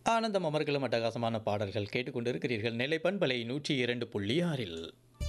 ஆனந்தம் அமர்களும் அட்டகாசமான பாடல்கள் கேட்டுக்கொண்டிருக்கிறீர்கள் நெல்லை பண்பலை நூற்றி இரண்டு புள்ளி ஆறில்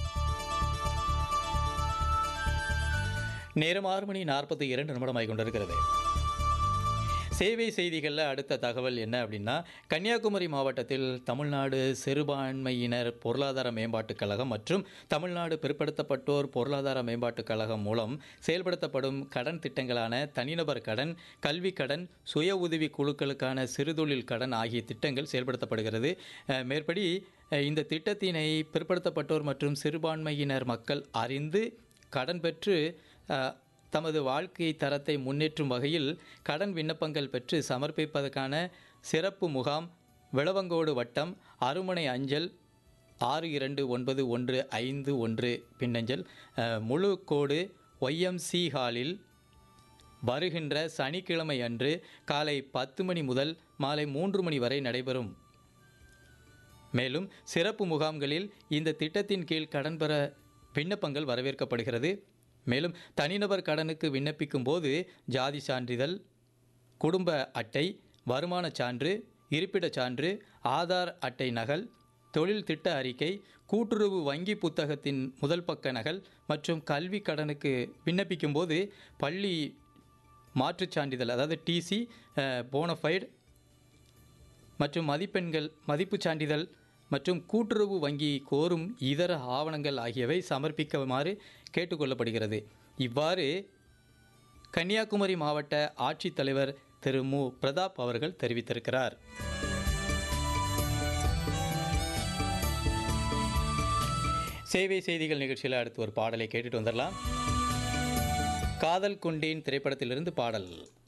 நேரம் ஆறு மணி நாற்பத்தி இரண்டு நிமிடமாய் கொண்டிருக்கிறது சேவை செய்திகளில் அடுத்த தகவல் என்ன அப்படின்னா கன்னியாகுமரி மாவட்டத்தில் தமிழ்நாடு சிறுபான்மையினர் பொருளாதார மேம்பாட்டுக் கழகம் மற்றும் தமிழ்நாடு பிற்படுத்தப்பட்டோர் பொருளாதார மேம்பாட்டுக் கழகம் மூலம் செயல்படுத்தப்படும் கடன் திட்டங்களான தனிநபர் கடன் கல்வி கடன் சுய உதவி குழுக்களுக்கான சிறுதொழில் கடன் ஆகிய திட்டங்கள் செயல்படுத்தப்படுகிறது அஹ், மேற்படி அஹ், இந்த திட்டத்தினை பிற்படுத்தப்பட்டோர் மற்றும் சிறுபான்மையினர் மக்கள் அறிந்து கடன் பெற்று அஹ், தமது வாழ்க்கை தரத்தை முன்னேற்றும் வகையில் கடன் விண்ணப்பங்கள் பெற்று சமர்ப்பிப்பதற்கான சிறப்பு முகாம் விளவங்கோடு வட்டம் அருமனை அஞ்சல் ஆறு இரண்டு ஒன்பது ஒன்று ஐந்து ஒன்று பின்னஞ்சல் அஹ், முழு கோடு ஒய்எம்சி ஹாலில் வருகின்ற சனிக்கிழமை அன்று காலை பத்து மணி முதல் மாலை மூன்று மணி வரை நடைபெறும் மேலும் சிறப்பு முகாம்களில் இந்த திட்டத்தின் கீழ் கடன் பெற விண்ணப்பங்கள் வரவேற்கப்படுகிறது மேலும் தனிநபர் கடனுக்கு விண்ணப்பிக்கும் போது ஜாதி சான்றிதழ் குடும்ப அட்டை வருமானச் சான்று இருப்பிடச் சான்று ஆதார் அட்டை நகல் தொழில் திட்ட அறிக்கை கூட்டுறவு வங்கி புத்தகத்தின் முதல் பக்க நகல் மற்றும் கல்வி கடனுக்கு விண்ணப்பிக்கும் போது பள்ளி மாற்றுச் சான்றிதழ் அதாவது டிசி போனஃபைடு மற்றும் மதிப்பெண்கள் மதிப்புச் சான்றிதழ் மற்றும் கூட்டுறவு வங்கி கோரும் இதர ஆவணங்கள் ஆகியவை சமர்ப்பிக்குமாறு கேட்டுக்கொள்ளப்படுகிறது இவ்வாறு கன்னியாகுமரி மாவட்ட ஆட்சித்தலைவர் திரு மு பிரதாப் அவர்கள் தெரிவித்திருக்கிறார் சேவை செய்திகள் நிகழ்ச்சியில் அடுத்து ஒரு பாடலை கேட்டுட்டு வந்துடலாம் காதல் கொண்டேன் திரைப்படத்திலிருந்து பாடல்